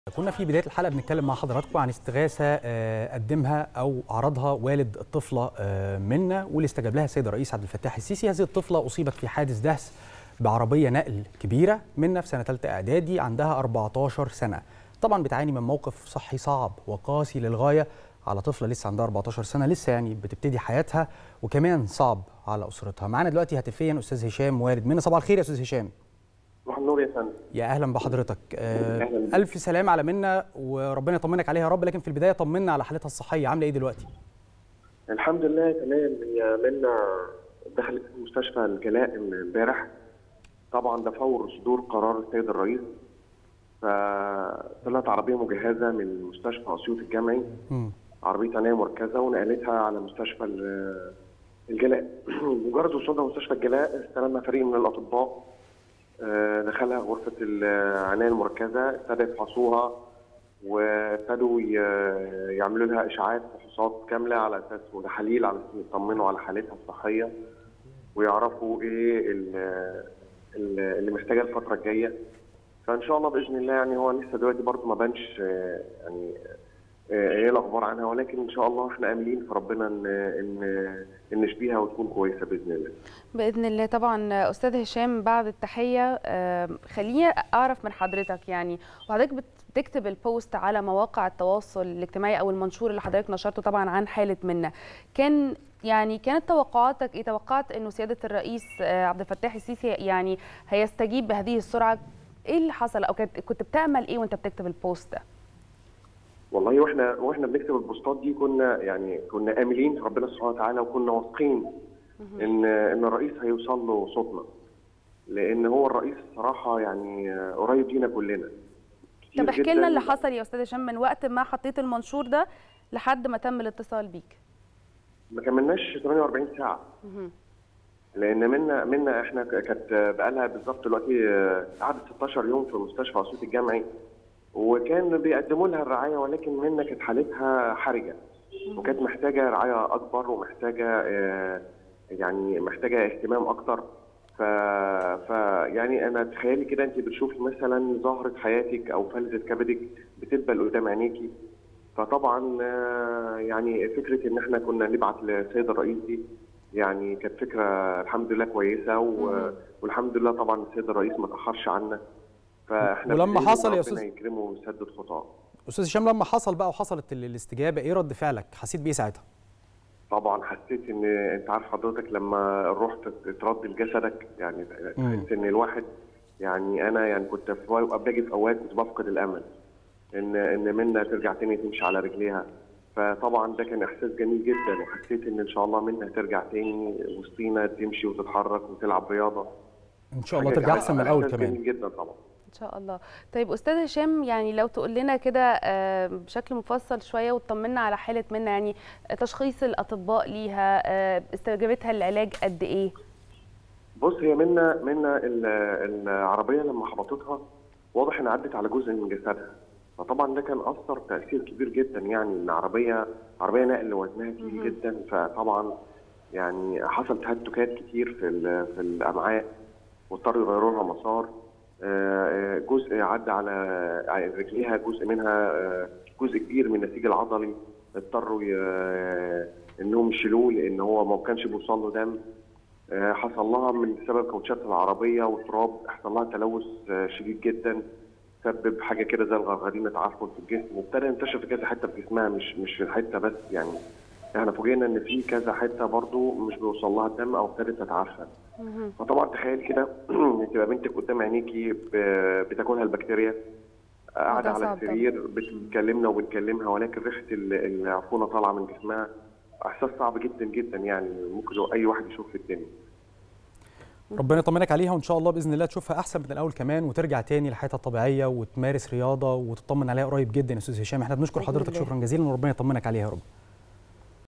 كنا في بدايه الحلقه بنتكلم مع حضراتكم عن استغاثه آه، قدمها او عرضها والد الطفله آه، منا واللي استجاب لها السيد الرئيس عبد الفتاح السيسي هذه الطفله اصيبت في حادث دهس بعربيه نقل كبيره منا في سنه ثالثه اعدادي عندها 14 سنه طبعا بتعاني من موقف صحي صعب وقاسي للغايه على طفله لسه عندها 14 سنه لسه يعني بتبتدي حياتها وكمان صعب على اسرتها معانا دلوقتي هاتفيا استاذ هشام والد منا صباح الخير يا استاذ هشام صباح النور يا فندم يا اهلا بحضرتك آه، أهلاً بيك. الف سلام على منا وربنا يطمنك عليها يا رب لكن في البدايه طمنا على حالتها الصحيه عامله ايه دلوقتي الحمد لله تمام هي منا دخلت مستشفى الجلاء امبارح طبعا ده فور صدور قرار السيد الرئيس فطلعت عربيه مجهزه من مستشفى اسيوط الجامعي مم. عربيه عنايه مركزه ونقلتها على مستشفى ال- الجلاء مجرد وصولنا مستشفى الجلاء استلمنا فريق من الاطباء آه، دخلها غرفه العنايه المركزه ابتدى يفحصوها وابتدوا ي- يعملوا لها اشاعات فحوصات كامله على اساس وتحاليل على اساس يطمنوا على حالتها الصحيه ويعرفوا ايه ال- ال- اللي محتاجاه الفتره الجايه فان شاء الله باذن الله يعني هو لسه دلوقتي برضه ما بانش آه، يعني آه، ايه الاخبار عنها ولكن ان شاء الله احنا املين في ربنا ان ان ان نشفيها وتكون كويسه باذن الله باذن الله طبعا استاذ هشام بعد التحيه آم، خليني اعرف من حضرتك يعني وحضرتك بت- بتكتب البوست على مواقع التواصل الاجتماعي او المنشور اللي حضرتك نشرته طبعا عن حاله منا كان يعني كانت توقعاتك ايه توقعت انه سياده الرئيس آه، عبد الفتاح السيسي يعني هيستجيب بهذه السرعه ايه اللي حصل او كنت كنت بتامل ايه وانت بتكتب البوست ده والله واحنا واحنا بنكتب البوستات دي كنا يعني كنا املين في ربنا سبحانه وتعالى وكنا واثقين ان ان الرئيس هيوصل له صوتنا لان هو الرئيس الصراحه يعني آه، قريب لينا كلنا كتير طب احكي جداً. لنا اللي حصل يا استاذ هشام من وقت ما حطيت المنشور ده لحد ما تم الاتصال بيك ما كملناش 48 ساعه مهم. لان منا منا احنا ك- كانت بقالها بالظبط دلوقتي آه، قعدت 16 يوم في مستشفى اسيوط الجامعي وكان بيقدموا لها الرعايه ولكن منا كانت حالتها حرجه وكانت محتاجه رعايه اكبر ومحتاجه آه، يعني محتاجه اهتمام اكتر ف... ف يعني انا تخيلي كده انت بتشوفي مثلا زهره حياتك او فلذه كبدك بتدبل قدام عينيكي فطبعا آه، يعني فكره ان احنا كنا نبعت للسيد الرئيس دي يعني كانت فكره الحمد لله كويسه و... والحمد لله طبعا السيد الرئيس ما تاخرش عنا فاحنا ولما بنقول حصل يا ربنا أستاذ- يكرمه ويسدد خطاه استاذ هشام لما حصل بقى وحصلت ال- الاستجابه ايه رد فعلك حسيت بايه ساعتها طبعا حسيت ان انت عارف حضرتك لما الروح تت- ترد لجسدك يعني مم. تحس ان الواحد يعني انا يعني كنت في أو- باجي في اوقات كنت بفقد الامل ان ان منا ترجع تاني تمشي على رجليها فطبعا ده كان احساس جميل جدا وحسيت ان ان شاء الله منها ترجع تاني وسطينا تمشي وتتحرك وتلعب رياضه ان شاء الله حاجة- ترجع احسن من الاول إحساس كمان جميل جدا طبعا ان شاء الله طيب استاذ هشام يعني لو تقول لنا كده آه، بشكل مفصل شويه وتطمنا على حاله منا يعني تشخيص الاطباء ليها آه، استجابتها للعلاج قد ايه بص هي منا منا ال- العربيه لما خبطتها واضح ان عدت على جزء من جسدها فطبعا ده كان اثر تاثير كبير جدا يعني ان عربيه عربيه نقل وزنها تقيل جدا فطبعا يعني حصل تهتكات كتير في ال- في الامعاء واضطروا يغيروا لها مسار آه، آه، جزء عدى على على رجليها جزء منها آه، جزء كبير من النسيج العضلي اضطروا ي- انهم يشيلوه لان هو ما كانش بيوصل له دم آه، حصل لها من سبب كاوتشات العربيه والتراب حصل لها تلوث آه، شديد جدا سبب حاجه كده زي الغرغرينه تعفن في الجسم وابتدى ينتشر في كذا حته في جسمها مش مش في الحته بس يعني احنا فوجئنا ان في كذا حته برضو مش بيوصل لها الدم او ابتدت تتعفن فطبعا تخيل كده ان تبقى بنتك قدام عينيكي ب- بتاكلها البكتيريا قاعده ده على صعب طبعاً. السرير بتكلمنا وبنكلمها ولكن ريحه ال- العفونه طالعه من جسمها احساس صعب جدا جدا يعني ممكن لو اي واحد يشوف في الدنيا ربنا يطمنك عليها وان شاء الله باذن الله تشوفها احسن من الاول كمان وترجع تاني لحياتها الطبيعيه وتمارس رياضه وتطمن عليها قريب جدا يا استاذ هشام احنا بنشكر بإذن حضرتك الله. شكرا جزيلا وربنا يطمنك عليها يا رب